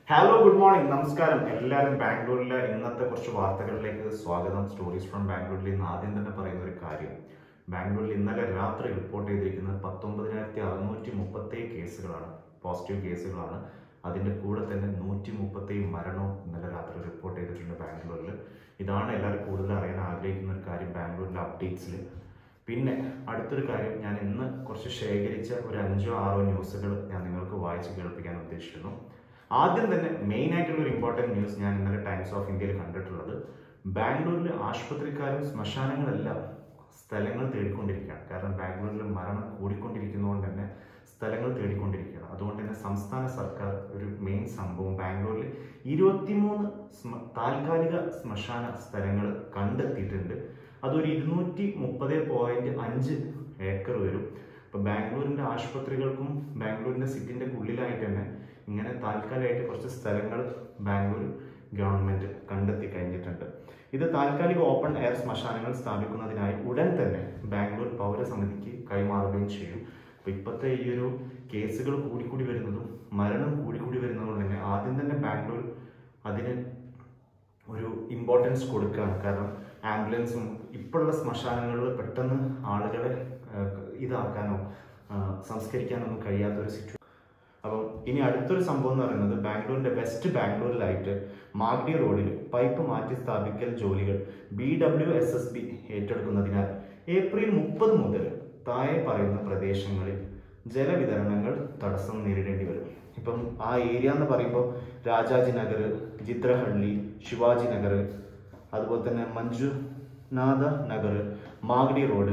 hello good morning നമസ്കാരം എല്ലാവരും ബാംഗ്ലൂരിലെ ഇന്നത്തെ കുറച്ച് വാർത്തകളിലേക്ക് സ്വാഗതം സ്റ്റോറീസ് ഫ്രം ബാംഗ്ലൂരിൽ ഇന്ന് ആദ്യം തന്നെ പറയുന്ന ഒരു കാര്യം ബാംഗ്ലൂരിൽ ഇന്നലെ രാത്രി റിപ്പോർട്ട് ചെയ്തിരിക്കുന്നത് പത്തൊമ്പതിനായിരത്തി അറുന്നൂറ്റി മുപ്പത്തേഴ് കേസുകളാണ് പോസിറ്റീവ് കേസുകളാണ് അതിൻ്റെ കൂടെ തന്നെ നൂറ്റി മുപ്പത്തേഴ് മരണവും ഇന്നലെ രാത്രി റിപ്പോർട്ട് ചെയ്തിട്ടുണ്ട് ബാംഗ്ലൂരിൽ ഇതാണ് എല്ലാവരും കൂടുതൽ അറിയാൻ ആഗ്രഹിക്കുന്ന ഒരു കാര്യം ബാംഗ്ലൂരിലെ അപ്ഡേറ്റ്സിൽ പിന്നെ അടുത്തൊരു കാര്യം ഞാൻ ഇന്ന് കുറച്ച് ശേഖരിച്ച ഒരു അഞ്ചോ ആറോ ന്യൂസുകൾ ഞാൻ നിങ്ങൾക്ക് വായിച്ച് കേൾപ്പിക്കാൻ ഉദ്ദേശിക്കുന്നു ആദ്യം തന്നെ മെയിൻ ആയിട്ടുള്ള ഒരു ഇമ്പോർട്ടൻറ്റ് ന്യൂസ് ഞാൻ ഇന്നലെ ടൈംസ് ഓഫ് ഇന്ത്യയിൽ കണ്ടിട്ടുള്ളത് ബാംഗ്ലൂരിൽ ആശുപത്രിക്കാരും ശ്മശാനങ്ങളെല്ലാം സ്ഥലങ്ങൾ തേടിക്കൊണ്ടിരിക്കുകയാണ് കാരണം ബാംഗ്ലൂരിൽ മരണം കൂടിക്കൊണ്ടിരിക്കുന്നതുകൊണ്ട് തന്നെ സ്ഥലങ്ങൾ തേടിക്കൊണ്ടിരിക്കുകയാണ് അതുകൊണ്ട് തന്നെ സംസ്ഥാന സർക്കാർ ഒരു മെയിൻ സംഭവം ബാംഗ്ലൂരിൽ ഇരുപത്തിമൂന്ന് സ്മ താൽക്കാലിക ശ്മശാന സ്ഥലങ്ങൾ കണ്ടെത്തിയിട്ടുണ്ട് അതൊരു ഇരുന്നൂറ്റി മുപ്പത് പോയിന്റ് അഞ്ച് ഏക്കർ വരും ഇപ്പൊ ബാംഗ്ലൂരിന്റെ ആശുപത്രികൾക്കും ബാംഗ്ലൂരിന്റെ സിറ്റിന്റെ ഉള്ളിലായിട്ട് തന്നെ ഇങ്ങനെ താൽക്കാലികമായിട്ട് കുറച്ച് സ്ഥലങ്ങൾ ബാംഗ്ലൂർ ഗവൺമെന്റ് കണ്ടെത്തി കഴിഞ്ഞിട്ടുണ്ട് ഇത് താൽക്കാലിക ഓപ്പൺ എയർ ശ്മശാനങ്ങൾ സ്ഥാപിക്കുന്നതിനായി ഉടൻ തന്നെ ബാംഗ്ലൂർ പൗരസമിതിക്ക് കൈമാറുകയും ചെയ്യും അപ്പൊ ഇപ്പോഴത്തെ ഈ ഒരു കേസുകൾ കൂടിക്കൂടി വരുന്നതും മരണം കൂടിക്കൂടി വരുന്നതും കൊണ്ട് തന്നെ ആദ്യം തന്നെ ബാംഗ്ലൂർ അതിന് ഒരു ഇമ്പോർട്ടൻസ് കൊടുക്കുകയാണ് കാരണം ആംബുലൻസും ഇപ്പോഴുള്ള ശ്മശാനങ്ങളിൽ പെട്ടെന്ന് ആളുകളെ ആ, ഇതാക്കാനോ ആ, സംസ്കരിക്കാനോ ഒന്നും കഴിയാത്ത ഒരു സിറ്റുവേഷൻ അപ്പം ഇനി അടുത്തൊരു സംഭവം എന്ന് പറയുന്നത് ബാംഗ്ലൂരിന്റെ വെസ്റ്റ് ബാംഗ്ലൂരിലായിട്ട് മാഗ്ഡി റോഡിൽ പൈപ്പ് മാറ്റി സ്ഥാപിക്കൽ ജോലികൾ B W S S B ഏറ്റെടുക്കുന്നതിനാൽ ഏപ്രിൽ മുപ്പത് മുതൽ താഴെ പറയുന്ന പ്രദേശങ്ങളിൽ ജലവിതരണങ്ങൾ തടസ്സം നേരിടേണ്ടി വരും ഇപ്പം ആ ഏരിയ എന്ന് പറയുമ്പോൾ രാജാജി നഗർ ചിത്രഹള്ളി ശിവാജി നഗർ അതുപോലെ തന്നെ Manjunatha Nagar Magadi road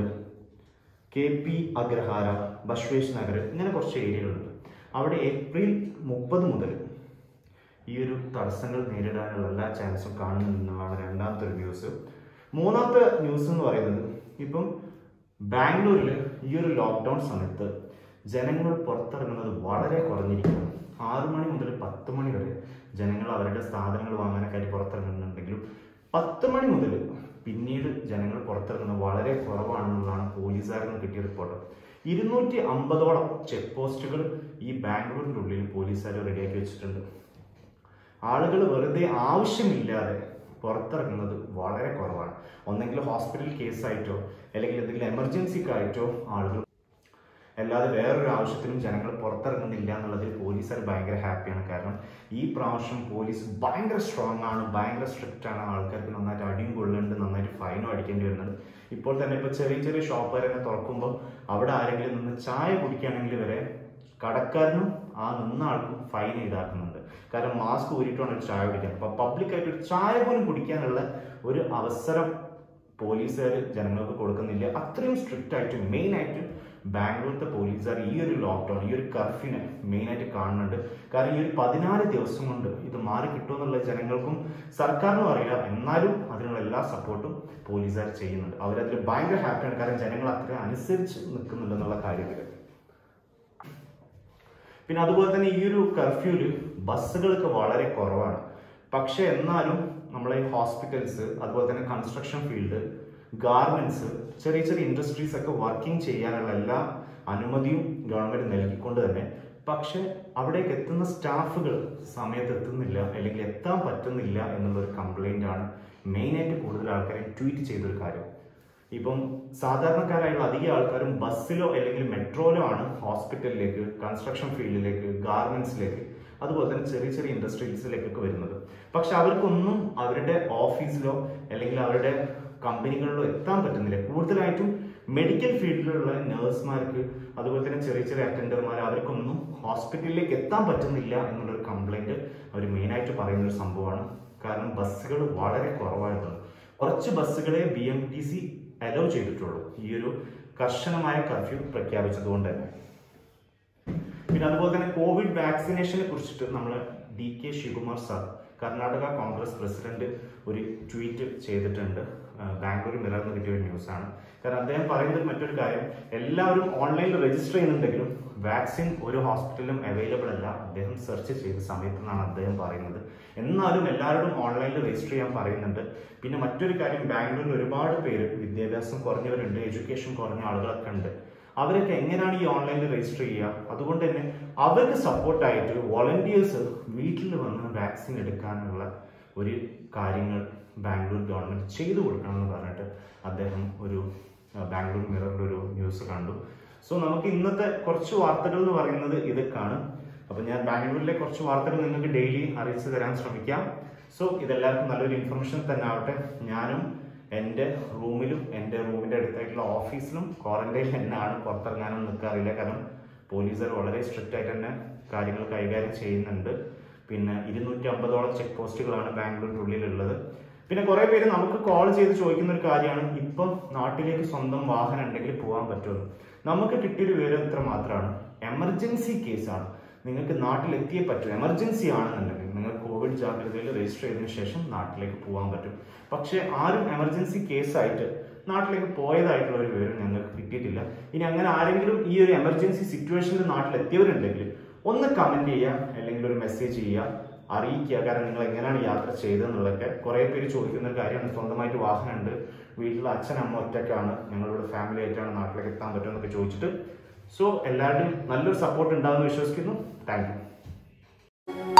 K P Agrahara Basvesh Nagar ഇങ്ങനെ കുറച്ച് ഏരിയകളുണ്ട് അവിടെ ഏപ്രിൽ മുപ്പത് മുതൽ ഈ ഒരു തടസ്സങ്ങൾ നേരിടാനുള്ള എല്ലാ ചാൻസും കാണുന്നതാണ് രണ്ടാമത്തെ ഒരു ന്യൂസ് മൂന്നാമത്തെ ന്യൂസ് എന്ന് പറയുന്നത് ഇപ്പം ബാംഗ്ലൂരിൽ ഈ ഒരു ലോക്ക്ഡൗൺ സമയത്ത് ജനങ്ങൾ പുറത്തിറങ്ങുന്നത് വളരെ കുറഞ്ഞിരിക്കുന്നു ആറു മണി മുതൽ പത്ത് മണി വരെ ജനങ്ങൾ അവരുടെ സാധനങ്ങൾ വാങ്ങാനൊക്കെ ആയിട്ട് പുറത്തിറങ്ങുന്നുണ്ടെങ്കിലും പത്ത് മണി മുതൽ പിന്നീട് ജനങ്ങൾ പുറത്തിറങ്ങുന്നത് വളരെ കുറവാണെന്നുള്ളതാണ് പോലീസുകാരിൽ നിന്ന് കിട്ടിയ റിപ്പോർട്ട് ഇരുന്നൂറ്റി അമ്പതോളം ചെക്ക് പോസ്റ്റുകൾ ഈ ബാംഗ്ലൂരിൻ്റെ ഉള്ളിൽ പോലീസുകാർ റെഡിയാക്കി വെച്ചിട്ടുണ്ട് ആളുകൾ വെറുതെ ആവശ്യമില്ലാതെ പുറത്തിറങ്ങുന്നത് വളരെ കുറവാണ് ഒന്നെങ്കിൽ ഹോസ്പിറ്റൽ കേസായിട്ടോ അല്ലെങ്കിൽ എന്തെങ്കിലും എമർജൻസിക്കായിട്ടോ ആളുകൾ അല്ലാതെ വേറൊരു ആവശ്യത്തിനും ജനങ്ങൾ പുറത്തിറങ്ങുന്നില്ല എന്നുള്ളതിൽ പോലീസുകാർ ഭയങ്കര ഹാപ്പിയാണ് കാരണം ഈ പ്രാവശ്യം പോലീസ് ഭയങ്കര സ്ട്രോങ് ആണ് ഭയങ്കര സ്ട്രിക്റ്റ് ആണ് ആൾക്കാർക്ക് നന്നായിട്ട് അടിയും കൊള്ളുന്നുണ്ട് നന്നായിട്ട് ഫൈനും അടിക്കേണ്ടി വരുന്നുണ്ട് ഇപ്പോൾ തന്നെ ഇപ്പോൾ ചെറിയ ചെറിയ ഷോപ്പുകാരൊക്കെ തുറക്കുമ്പോൾ അവിടെ ആരെങ്കിലും നിന്ന് ചായ കുടിക്കുകയാണെങ്കിൽ വരെ കടക്കാരനും ആ നിന്ന ആൾക്കും ഫൈൻ ഈടാക്കുന്നുണ്ട് കാരണം മാസ്ക് ഊരിയിട്ടാണ് ഒരു ചായ കുടിക്കാൻ അപ്പൊ പബ്ലിക്കായിട്ട് ഒരു ചായ പോലും കുടിക്കാനുള്ള ഒരു അവസരം പോലീസുകാർ ജനങ്ങൾക്ക് കൊടുക്കുന്നില്ല അത്രയും സ്ട്രിക്റ്റ് ആയിട്ട് മെയിൻ ആയിട്ട് ബാംഗ്ലൂരിലത്തെ പോലീസുകാർ ഈ ഒരു ലോക്ക്ഡൌൺ ഈ ഒരു കർഫ്യൂനെ മെയിൻ ആയിട്ട് കാണുന്നുണ്ട് കാരണം ഈ ഒരു പതിനാല് ദിവസം കൊണ്ട് ഇത് മാറി കിട്ടുമെന്നുള്ള ജനങ്ങൾക്കും സർക്കാരിനും അറിയില്ല എന്നാലും അതിനുള്ള എല്ലാ സപ്പോർട്ടും പോലീസുകാർ ചെയ്യുന്നുണ്ട് അവരതിൽ ഭയങ്കര ഹാപ്പിയാണ് കാരണം ജനങ്ങൾ അത്രയും അനുസരിച്ച് നിൽക്കുന്നുണ്ടെന്നുള്ള കാര്യത്തിൽ പിന്നെ അതുപോലെ തന്നെ ഈ ഒരു കർഫ്യൂല് ബസ്സുകളൊക്കെ വളരെ കുറവാണ് പക്ഷെ എന്നാലും നമ്മളെ ഈ ഹോസ്പിറ്റൽസ് അതുപോലെ തന്നെ കൺസ്ട്രക്ഷൻ ഫീൽഡ് ഗാർമെന്റ്സ് ചെറിയ ചെറിയ ഇൻഡസ്ട്രീസ് ഒക്കെ വർക്കിംഗ് ചെയ്യാനുള്ള എല്ലാ അനുമതിയും ഗവൺമെന്റ് നൽകിക്കൊണ്ട് തന്നെ പക്ഷെ അവിടേക്ക് എത്തുന്ന സ്റ്റാഫുകൾ സമയത്ത് എത്തുന്നില്ല അല്ലെങ്കിൽ എത്താൻ പറ്റുന്നില്ല എന്നുള്ള ഒരു കംപ്ലൈന്റ് ആണ് മെയിനായിട്ട് കൂടുതൽ ആൾക്കാരെ ട്വീറ്റ് ചെയ്തൊരു കാര്യം ഇപ്പം സാധാരണക്കാരായുള്ള അധികം ആൾക്കാരും ബസ്സിലോ അല്ലെങ്കിൽ മെട്രോയിലോ ആണ് ഹോസ്പിറ്റലിലേക്ക് കൺസ്ട്രക്ഷൻ ഫീൽഡിലേക്ക് ഗാർമെന്റ്സിലേക്ക് അതുപോലെ തന്നെ ചെറിയ ചെറിയ ഇൻഡസ്ട്രീസിലേക്കൊക്കെ വരുന്നത് പക്ഷെ അവർക്കൊന്നും അവരുടെ ഓഫീസിലോ അല്ലെങ്കിൽ അവരുടെ കമ്പനികളിലോ എത്താൻ പറ്റുന്നില്ല കൂടുതലായിട്ടും മെഡിക്കൽ ഫീൽഡിലുള്ള നഴ്സുമാർക്ക് അതുപോലെ തന്നെ ചെറിയ ചെറിയ അറ്റൻഡർമാർ അവർക്കൊന്നും ഹോസ്പിറ്റലിലേക്ക് എത്താൻ പറ്റുന്നില്ല എന്നുള്ളൊരു കംപ്ലൈന്റ് അവർ മെയിനായിട്ട് പറയുന്ന ഒരു സംഭവമാണ് കാരണം ബസ്സുകൾ വളരെ കുറവായിട്ടുണ്ട് കുറച്ച് ബസ്സുകളെ B M T C allot ചെയ്തിട്ടുള്ളൂ ഈ ഒരു കർശനമായ കർഫ്യൂ പ്രഖ്യാപിച്ചതുകൊണ്ട് തന്നെ പിന്നെ അതുപോലെ തന്നെ കോവിഡ് വാക്സിനേഷനെ കുറിച്ചിട്ട് നമ്മൾ D K Shivakumar sir Karnataka Congress president ഒരു ട്വീറ്റ് ചെയ്തിട്ടുണ്ട് ആ, ബാംഗ്ലൂർ മിററിന് കിട്ടിയ ഒരു ന്യൂസാണ് കാരണം അദ്ദേഹം പറയുന്നത് മറ്റൊരു കാര്യം എല്ലാവരും ഓൺലൈനിൽ രജിസ്റ്റർ ചെയ്യുന്നുണ്ടെങ്കിലും വാക്സിൻ ഒരു ഹോസ്പിറ്റലിലും അവൈലബിൾ അല്ല അദ്ദേഹം സെർച്ച് ചെയ്ത സമയത്ത് നിന്നാണ് അദ്ദേഹം പറയുന്നത് എന്നാലും എല്ലാവരോടും ഓൺലൈനിൽ രജിസ്റ്റർ ചെയ്യാൻ പറയുന്നുണ്ട് പിന്നെ മറ്റൊരു കാര്യം ബാംഗ്ലൂരിൽ ഒരുപാട് പേര് വിദ്യാഭ്യാസം കുറഞ്ഞവരുണ്ട് എഡ്യൂക്കേഷൻ കുറഞ്ഞ ആളുകളൊക്കെ ഉണ്ട് അവരൊക്കെ എങ്ങനെയാണ് ഈ ഓൺലൈനിൽ രജിസ്റ്റർ ചെയ്യുക അതുകൊണ്ട് തന്നെ അവർക്ക് സപ്പോർട്ടായിട്ട് വോളണ്ടിയേഴ്സ് വീട്ടിൽ വന്ന് വാക്സിൻ എടുക്കാനുള്ള ഒരു കാര്യങ്ങൾ ബാംഗ്ലൂർ ഗവൺമെന്റ് ചെയ്തു കൊടുക്കണം എന്ന് പറഞ്ഞിട്ട് അദ്ദേഹം ഒരു ആ, ബാംഗ്ലൂർ മിററിൽ ഒരു ന്യൂസ് കണ്ടു സോ നമുക്ക് ഇന്നത്തെ കുറച്ച് വാർത്തകൾ എന്ന് പറയുന്നത് ഇതൊക്കെയാണ് അപ്പൊ ഞാൻ ബാംഗ്ലൂരിലെ കുറച്ച് വാർത്തകൾ നിങ്ങൾക്ക് ഡെയിലി അറിയിച്ചു തരാൻ ശ്രമിക്കാം സോ ഇതെല്ലാവർക്കും നല്ലൊരു ഇൻഫർമേഷൻ തന്നെ ആവട്ടെ ഞാനും എൻ്റെ റൂമിലും എൻ്റെ റൂമിൻ്റെ അടുത്തായിട്ടുള്ള ഓഫീസിലും ക്വാറന്റൈനിൽ തന്നെയാണ് പുറത്തിറങ്ങാനൊന്നും നിൽക്കാറില്ല കാരണം പോലീസുകാർ വളരെ സ്ട്രിക്റ്റ് ആയിട്ട് തന്നെ കാര്യങ്ങൾ കൈകാര്യം ചെയ്യുന്നുണ്ട് പിന്നെ ഇരുന്നൂറ്റി അമ്പതോളം ചെക്ക് പോസ്റ്റുകളാണ് ബാംഗ്ലൂരിനുള്ളിലുള്ളത് പിന്നെ കുറെ പേര് നമുക്ക് കോൾ ചെയ്ത് ചോദിക്കുന്ന ഒരു കാര്യമാണ് ഇപ്പം നാട്ടിലേക്ക് സ്വന്തം വാഹനം ഉണ്ടെങ്കിൽ പോകാൻ പറ്റുമെന്ന് നമുക്ക് കിട്ടിയൊരു വിവരം ഇത്ര മാത്രമാണ് എമർജൻസി കേസാണ് നിങ്ങൾക്ക് നാട്ടിലെത്തിയേ പറ്റൂ എമർജൻസി ആണെന്നുണ്ടെങ്കിൽ നിങ്ങൾ കോവിഡ് ജാഗ്രതയിൽ രജിസ്റ്റർ ചെയ്തതിനു ശേഷം നാട്ടിലേക്ക് പോകാൻ പറ്റും പക്ഷേ ആരും എമർജൻസി കേസായിട്ട് നാട്ടിലേക്ക് പോയതായിട്ടുള്ള ഒരു വിവരം ഞങ്ങൾക്ക് കിട്ടിയിട്ടില്ല ഇനി അങ്ങനെ ആരെങ്കിലും ഈ ഒരു എമർജൻസി സിറ്റുവേഷനിൽ നാട്ടിലെത്തിയവരുണ്ടെങ്കിൽ ഒന്ന് കമന്റ് ചെയ്യുക അല്ലെങ്കിൽ ഒരു മെസ്സേജ് ചെയ്യുക അറിയിക്കുക കാരണം നിങ്ങൾ എങ്ങനെയാണ് യാത്ര ചെയ്തതെന്നുള്ളതൊക്കെ കുറേ പേര് ചോദിക്കുന്ന ഒരു കാര്യമാണ് സ്വന്തമായിട്ട് വാഹനമുണ്ട് വീട്ടിൽ അച്ഛൻ അമ്മ ഒറ്റയ്ക്കാണ് ഞങ്ങളിവിടെ ഫാമിലി ആയിട്ടാണ് നാട്ടിലേക്ക് എത്താൻ പറ്റുമെന്നൊക്കെ ചോദിച്ചിട്ട് സോ എല്ലാവരുടെയും നല്ലൊരു സപ്പോർട്ട് ഉണ്ടാവുമെന്ന് വിശ്വസിക്കുന്നു താങ്ക് യു